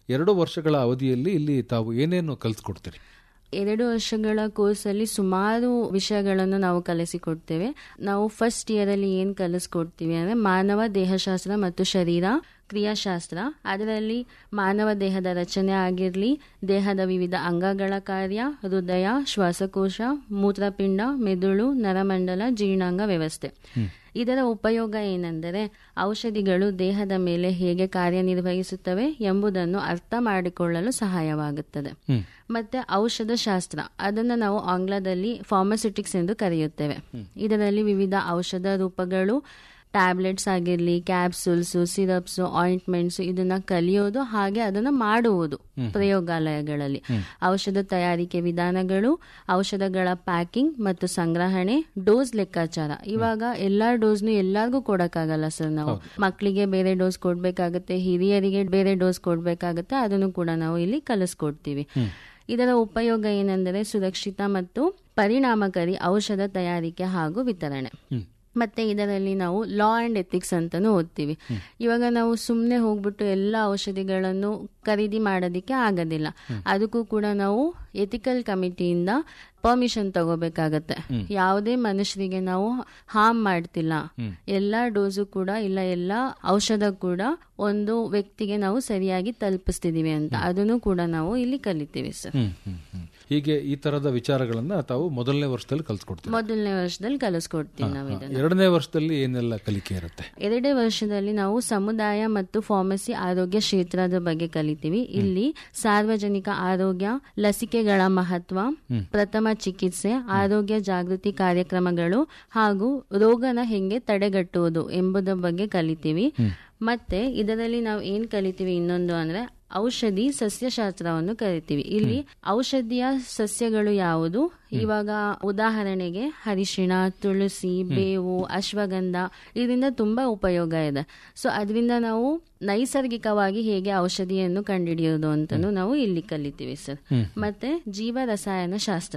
ಎರಡು ವರ್ಷಗಳ ಅವಧಿಯಲ್ಲಿ ಇಲ್ಲಿ ತಾವು ಏನೇನು ಕಲಿಸ್ಕೊಡ್ತೀರಿ ಎರಡು ವರ್ಷಗಳ ಕೋರ್ಸಲ್ಲಿ ಸುಮಾರು ವಿಷಯಗಳನ್ನು ನಾವು ಕಲಿಸಿಕೊಡ್ತೇವೆ ನಾವು ಫಸ್ಟ್ ಇಯರ್ ಅಲ್ಲಿ ಏನ್ ಕಲಿಸ್ಕೊಡ್ತೀವಿ ಅಂದ್ರೆ ಮಾನವ ದೇಹಶಾಸ್ತ್ರ ಮತ್ತು ಶರೀರ ಕ್ರಿಯಾಶಾಸ್ತ್ರ ಅದರಲ್ಲಿ ಮಾನವ ದೇಹದ ರಚನೆ ಆಗಿರಲಿ ದೇಹದ ವಿವಿಧ ಅಂಗಗಳ ಕಾರ್ಯ ಹೃದಯ ಶ್ವಾಸಕೋಶ ಮೂತ್ರಪಿಂಡ ಮೆದುಳು ನರಮಂಡಲ ಜೀರ್ಣಾಂಗ ವ್ಯವಸ್ಥೆ ಇದರ ಉಪಯೋಗ ಏನೆಂದರೆ ಔಷಧಿಗಳು ದೇಹದ ಮೇಲೆ ಹೇಗೆ ಕಾರ್ಯನಿರ್ವಹಿಸುತ್ತವೆ ಎಂಬುದನ್ನು ಅರ್ಥ ಮಾಡಿಕೊಳ್ಳಲು ಸಹಾಯವಾಗುತ್ತದೆ ಮತ್ತೆ ಔಷಧ ಶಾಸ್ತ್ರ ಅದನ್ನು ನಾವು ಆಂಗ್ಲದಲ್ಲಿ ಫಾರ್ಮಸ್ಯೂಟಿಕ್ಸ್ ಎಂದು ಕರೆಯುತ್ತೇವೆ ಇದರಲ್ಲಿ ವಿವಿಧ ಔಷಧ ರೂಪಗಳು ಟ್ಯಾಬ್ಲೆಟ್ಸ್ ಆಗಿರಲಿ ಕ್ಯಾಪ್ಸೂಲ್ಸ್ ಸಿರಪ್ಸ್ ಆಯಿಂಟ್ಮೆಂಟ್ಸ್ ಇದನ್ನ ಕಲಿಯೋದು ಹಾಗೆ ಅದನ್ನ ಮಾಡುವುದು ಪ್ರಯೋಗಾಲಯಗಳಲ್ಲಿ ಔಷಧ ತಯಾರಿಕೆ ವಿಧಾನಗಳು ಔಷಧಗಳ ಪ್ಯಾಕಿಂಗ್ ಮತ್ತು ಸಂಗ್ರಹಣೆ ಡೋಸ್ ಲೆಕ್ಕಾಚಾರ ಇವಾಗ ಎಲ್ಲಾ ಡೋಸ್ನು ಎಲ್ಲಾರ್ಗೂ ಕೊಡಕ್ಕಾಗಲ್ಲ ಸರ್ ನಾವು ಮಕ್ಕಳಿಗೆ ಬೇರೆ ಡೋಸ್ ಕೊಡ್ಬೇಕಾಗತ್ತೆ ಹಿರಿಯರಿಗೆ ಬೇರೆ ಡೋಸ್ ಕೊಡ್ಬೇಕಾಗತ್ತೆ ಅದನ್ನು ಕೂಡ ನಾವು ಇಲ್ಲಿ ಕಲಿಸ್ಕೊಡ್ತೀವಿ ಇದರ ಉಪಯೋಗ ಏನೆಂದರೆ ಸುರಕ್ಷಿತ ಮತ್ತು ಪರಿಣಾಮಕಾರಿ ಔಷಧ ತಯಾರಿಕೆ ಹಾಗೂ ವಿತರಣೆ ಮತ್ತೆ ಇದರಲ್ಲಿ ನಾವು ಲಾ ಅಂಡ್ ಎಥಿಕ್ಸ್ ಅಂತಾನು ಓದ್ತೀವಿ ಇವಾಗ ನಾವು ಸುಮ್ಮನೆ ಹೋಗ್ಬಿಟ್ಟು ಎಲ್ಲ ಔಷಧಿಗಳನ್ನು ಖರೀದಿ ಮಾಡೋದಿಕ್ಕೆ ಆಗೋದಿಲ್ಲ ಅದಕ್ಕೂ ಕೂಡ ನಾವು ಎಥಿಕಲ್ ಕಮಿಟಿಯಿಂದ ಪರ್ಮಿಷನ್ ತಗೋಬೇಕಾಗತ್ತೆ ಯಾವುದೇ ಮನುಷ್ಯರಿಗೆ ನಾವು ಹಾರ್ಮ್ ಮಾಡ್ತಿಲ್ಲ ಎಲ್ಲಾ ಡೋಸು ಕೂಡ ಇಲ್ಲ ಎಲ್ಲಾ ಔಷಧ ಕೂಡ ಒಂದು ವ್ಯಕ್ತಿಗೆ ನಾವು ಸರಿಯಾಗಿ ತಲುಪಿಸ್ತಿದೀವಿ ಅಂತ ಅದನ್ನು ಕೂಡ ನಾವು ಇಲ್ಲಿ ಕಲಿತೀವಿ ಸರ್ ಹೀಗೆ ಈ ತರದ ವಿಚಾರಗಳನ್ನ ತಾವು ಮೊದಲನೇ ವರ್ಷದಲ್ಲಿ ಕಲ್ಸ್ಕೊಡ್ತೀವಿ ಮೊದಲನೇ ವರ್ಷದಲ್ಲಿ ಕಲಿಸ್ಕೊಡ್ತೀವಿ ನಾವು ಇದನ್ನ ಎರಡನೇ ವರ್ಷದಲ್ಲಿ ಏನೆಲ್ಲ ಕಲಿಕೆ ಇರುತ್ತೆ ಎರಡನೇ ವರ್ಷದಲ್ಲಿ ನಾವು ಸಮುದಾಯ ಮತ್ತು ಫಾರ್ಮಸಿ ಆರೋಗ್ಯ ಕ್ಷೇತ್ರದ ಬಗ್ಗೆ ಕಲಿತೀವಿ ಇಲ್ಲಿ ಸಾರ್ವಜನಿಕ ಆರೋಗ್ಯ ಲಸಿಕೆಗಳ ಮಹತ್ವ ಪ್ರಥಮ ಚಿಕಿತ್ಸೆ ಆರೋಗ್ಯ ಜಾಗೃತಿ ಕಾರ್ಯಕ್ರಮಗಳು ಹಾಗೂ ರೋಗನ ಹೆಂಗೆ ತಡೆಗಟ್ಟುವುದು ಎಂಬುದರ ಬಗ್ಗೆ ಕಲಿತೀವಿ ಮತ್ತೆ ಇದರಲ್ಲಿ ನಾವು ಏನ್ ಕಲಿತೀವಿ ಇನ್ನೊಂದು ಅಂದ್ರೆ ಔಷಧಿ ಸಸ್ಯಶಾಸ್ತ್ರವನ್ನು ಕರಿತೀವಿ ಇಲ್ಲಿ ಔಷಧಿಯ ಸಸ್ಯಗಳು ಯಾವುದು ಇವಾಗ ಉದಾಹರಣೆಗೆ ಅರಿಶಿಣ ತುಳಸಿ ಬೇವು ಅಶ್ವಗಂಧ ಇದರಿಂದ ತುಂಬಾ ಉಪಯೋಗ ಇದೆ ಸೊ ಅದರಿಂದ ನಾವು ನೈಸರ್ಗಿಕವಾಗಿ ಹೇಗೆ ಔಷಧಿಯನ್ನು ಕಂಡುಹಿಡಿಯೋದು ಅಂತನೂ ನಾವು ಇಲ್ಲಿ ಕಲಿತೀವಿ ಸರ್ ಮತ್ತೆ ಜೀವ ರಸಾಯನ ಶಾಸ್ತ್ರ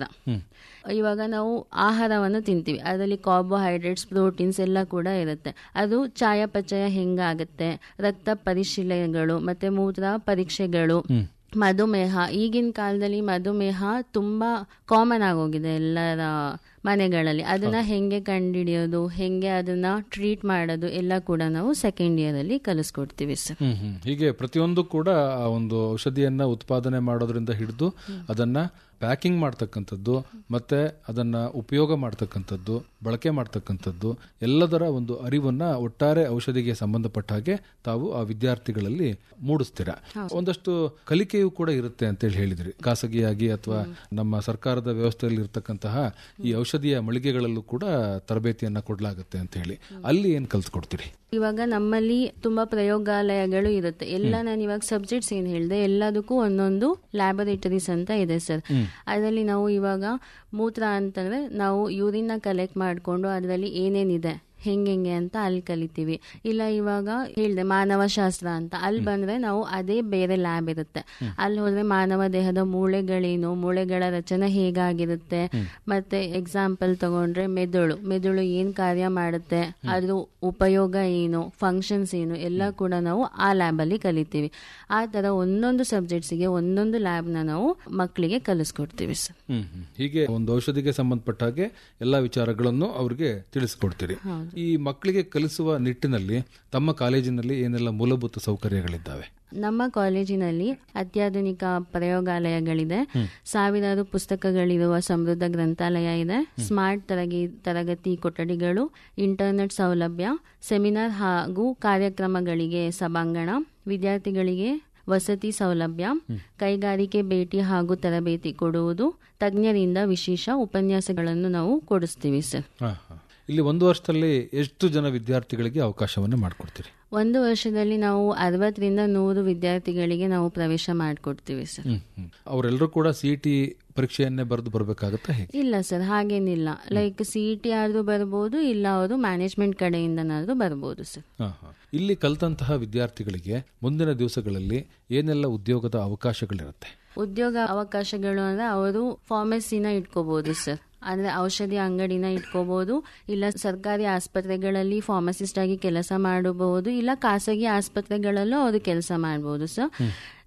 ಇವಾಗ ನಾವು ಆಹಾರವನ್ನು ತಿಂತೀವಿ ಅದರಲ್ಲಿ ಕಾರ್ಬೋಹೈಡ್ರೇಟ್ಸ್ ಪ್ರೋಟೀನ್ಸ್ ಎಲ್ಲ ಕೂಡ ಇರುತ್ತೆ ಅದು ಚಯಾಪಚಯ ಹೆಂಗಾಗುತ್ತೆ ರಕ್ತ ಪರಿಶೀಲನೆಗಳು ಮತ್ತೆ ಮೂತ್ರ ಪರೀಕ್ಷೆಗಳು ಮಧುಮೇಹ ಈಗಿನ ಕಾಲದಲ್ಲಿ ಮಧುಮೇಹ ತುಂಬಾ ಕಾಮನ್ ಆಗೋಗಿದೆ ಎಲ್ಲರ ಮನೆಗಳಲ್ಲಿ ಅದನ್ನ ಹೆಂಗೆ ಕಂಡುಹಿಡಿಯೋದು ಹೆಂಗೆ ಅದನ್ನ ಟ್ರೀಟ್ ಮಾಡೋದು ಎಲ್ಲ ಕೂಡ ನಾವು ಸೆಕೆಂಡ್ ಇಯರ್ ಅಲ್ಲಿ ಕಲಿಸ್ಕೊಡ್ತೀವಿ ಸರ್ ಹ್ಮ್ ಹ್ಮ್. ಹೀಗೆ ಪ್ರತಿಯೊಂದು ಕೂಡ ಆ ಒಂದು ಔಷಧಿಯನ್ನ ಉತ್ಪಾದನೆ ಮಾಡೋದ್ರಿಂದ ಹಿಡಿದು ಅದನ್ನ ಪ್ಯಾಕಿಂಗ್ ಮಾಡ್ತಕ್ಕಂಥದ್ದು ಮತ್ತೆ ಅದನ್ನ ಉಪಯೋಗ ಮಾಡ್ತಕ್ಕಂಥದ್ದು ಬಳಕೆ ಮಾಡ್ತಕ್ಕಂಥದ್ದು ಎಲ್ಲದರ ಒಂದು ಅರಿವನ್ನ ಒಟ್ಟಾರೆ ಔಷಧಿಗೆ ಸಂಬಂಧಪಟ್ಟ ಹಾಗೆ ತಾವು ಆ ವಿದ್ಯಾರ್ಥಿಗಳಲ್ಲಿ ಮೂಡಿಸ್ತೀರಾ ಒಂದಷ್ಟು ಕಲಿಕೆಯೂ ಕೂಡ ಇರುತ್ತೆ ಅಂತೇಳಿ ಹೇಳಿದ್ರಿ ಖಾಸಗಿಯಾಗಿ ಅಥವಾ ನಮ್ಮ ಸರ್ಕಾರದ ವ್ಯವಸ್ಥೆಯಲ್ಲಿ ಇರತಕ್ಕಂತಹ ಈ ಔಷಧಿಯ ಮಳಿಗೆಗಳಲ್ಲೂ ಕೂಡ ತರಬೇತಿಯನ್ನ ಕೊಡ್ಲಾಗುತ್ತೆ ಅಂತ ಹೇಳಿ ಅಲ್ಲಿ ಏನ್ ಕಲ್ಸ್ಕೊಡ್ತೀರಿ ಇವಾಗ ನಮ್ಮಲ್ಲಿ ತುಂಬಾ ಪ್ರಯೋಗಾಲಯಗಳು ಇರುತ್ತೆ ಎಲ್ಲ ನಾನು ಇವಾಗ ಸಬ್ಜೆಕ್ಟ್ಸ್ ಏನ್ ಹೇಳಿದೆ ಎಲ್ಲದಕ್ಕೂ ಒಂದೊಂದು ಲ್ಯಾಬೊರೇಟರೀಸ್ ಅಂತ ಇದೆ ಸರ್ ಅದರಲ್ಲಿ ನಾವು ಇವಾಗ ಮೂತ್ರ ಅಂತಂದ್ರೆ ನಾವು ಯೂರಿನ್ ಕಲೆಕ್ಟ್ ಮಾಡಿಕೊಂಡು ಅದರಲ್ಲಿ ಏನೇನಿದೆ ಹೆಂಗೆಂಗೆ ಅಂತ ಅಲ್ಲಿ ಕಲಿತೀವಿ ಇಲ್ಲ ಇವಾಗ ಹೇಳ್ದೆ ಮಾನವ ಶಾಸ್ತ್ರ ಅಂತ ಅಲ್ಲಿ ಬಂದ್ರೆ ನಾವು ಅದೇ ಬೇರೆ ಲ್ಯಾಬ್ ಇರುತ್ತೆ ಅಲ್ಲಿ ಹೋದ್ರೆ ಮಾನವ ದೇಹದ ಮೂಳೆಗಳೇನು ಮೂಳೆಗಳ ರಚನೆ ಹೇಗಾಗಿರುತ್ತೆ ಮತ್ತೆ ಎಕ್ಸಾಂಪಲ್ ತಗೊಂಡ್ರೆ ಮೆದುಳು ಮೆದುಳು ಏನ್ ಕಾರ್ಯ ಮಾಡುತ್ತೆ ಅದ್ರ ಉಪಯೋಗ ಏನು ಫಂಕ್ಷನ್ಸ್ ಏನು ಎಲ್ಲ ಕೂಡ ನಾವು ಆ ಲ್ಯಾಬ್ ಅಲ್ಲಿ ಕಲಿತೀವಿ ಆ ತರ ಒಂದೊಂದು ಸಬ್ಜೆಕ್ಟ್ಸ್ಗೆ ಒಂದೊಂದು ಲ್ಯಾಬ್ನ ನಾವು ಮಕ್ಕಳಿಗೆ ಕಲಿಸ್ಕೊಡ್ತೀವಿ ಸರ್ ಹ್ಮ್ ಹ್ಮ್. ಹೀಗೆ ಒಂದು ಔಷಧಿಗೆ ಸಂಬಂಧಪಟ್ಟ ಹಾಗೆ ಎಲ್ಲಾ ವಿಚಾರಗಳನ್ನು ಅವ್ರಿಗೆ ತಿಳಿಸ್ಕೊಡ್ತೀರಿ ಈ ಮಕ್ಕಳಿಗೆ ಕಲಿಸುವ ನಿಟ್ಟಿನಲ್ಲಿ ತಮ್ಮ ಕಾಲೇಜಿನಲ್ಲಿ ಏನೆಲ್ಲ ಮೂಲಭೂತ ಸೌಕರ್ಯಗಳಿದ್ದಾವೆ ನಮ್ಮ ಕಾಲೇಜಿನಲ್ಲಿ ಅತ್ಯಾಧುನಿಕ ಪ್ರಯೋಗಾಲಯಗಳಿದೆ ಸಾವಿರಾರು ಪುಸ್ತಕಗಳಿರುವ ಸಮೃದ್ಧ ಗ್ರಂಥಾಲಯ ಇದೆ ಸ್ಮಾರ್ಟ್ ತರಗಿ ತರಗತಿ ಕೊಠಡಿಗಳು ಇಂಟರ್ನೆಟ್ ಸೌಲಭ್ಯ ಸೆಮಿನಾರ್ ಹಾಗೂ ಕಾರ್ಯಕ್ರಮಗಳಿಗೆ ಸಭಾಂಗಣ ವಿದ್ಯಾರ್ಥಿಗಳಿಗೆ ವಸತಿ ಸೌಲಭ್ಯ ಕೈಗಾರಿಕೆ ಭೇಟಿ ಹಾಗೂ ತರಬೇತಿ ಕೊಡುವುದು ತಜ್ಞರಿಂದ ವಿಶೇಷ ಉಪನ್ಯಾಸಗಳನ್ನು ನಾವು ಕೊಡಿಸ್ತೀವಿ ಸರ್ ಹಾ, ಹಾ. ಇಲ್ಲಿ ಒಂದು ವರ್ಷದಲ್ಲಿ ಎಷ್ಟು ಜನ ವಿದ್ಯಾರ್ಥಿಗಳಿಗೆ ಅವಕಾಶವನ್ನು ಮಾಡಿಕೊಡ್ತೀರಿ ಒಂದು ವರ್ಷದಲ್ಲಿ ನಾವು ಅರವತ್ತರಿಂದ ನೂರು ವಿದ್ಯಾರ್ಥಿಗಳಿಗೆ ನಾವು ಪ್ರವೇಶ ಮಾಡಿಕೊಡ್ತೀವಿ ಸರ್ ಹ್ಮ್ ಹ್ಮ್. ಅವರೆಲ್ಲರೂ ಕೂಡ ಸಿಇಟಿ ಪರೀಕ್ಷೆಯನ್ನೇ ಬರೆದು ಬರಬೇಕಾಗತ್ತಾ ಹೇಗೆ ಇಲ್ಲ ಸರ್ ಹಾಗೇನಿಲ್ಲ ಲೈಕ್ ಸಿ ಇ ಟಿ ಆದ್ರೂ ಬರ್ಬೋದು ಇಲ್ಲ ಅವರು ಮ್ಯಾನೇಜ್ಮೆಂಟ್ ಕಡೆಯಿಂದನಾದ್ರೂ ಬರ್ಬೋದು ಸರ್ ಹಾ, ಹಾ. ಇಲ್ಲಿ ಕಲಿತಂತಹ ವಿದ್ಯಾರ್ಥಿಗಳಿಗೆ ಮುಂದಿನ ದಿವಸಗಳಲ್ಲಿ ಏನೆಲ್ಲ ಉದ್ಯೋಗದ ಅವಕಾಶಗಳಿರುತ್ತೆ ಉದ್ಯೋಗ ಅವಕಾಶಗಳು ಅಂದ್ರೆ ಅವರು ಫಾರ್ಮಸಿನ ಇಟ್ಕೋಬಹುದು ಸರ್ ಅಂದ್ರೆ ಔಷಧಿ ಅಂಗಡಿನ ಇಟ್ಕೋಬಹುದು ಇಲ್ಲ ಸರ್ಕಾರಿ ಆಸ್ಪತ್ರೆಗಳಲ್ಲಿ ಫಾರ್ಮಸಿಸ್ಟ್ ಆಗಿ ಕೆಲಸ ಮಾಡಬಹುದು ಇಲ್ಲ ಖಾಸಗಿ ಆಸ್ಪತ್ರೆಗಳಲ್ಲೂ ಅವರು ಕೆಲಸ ಮಾಡಬಹುದು ಸರ್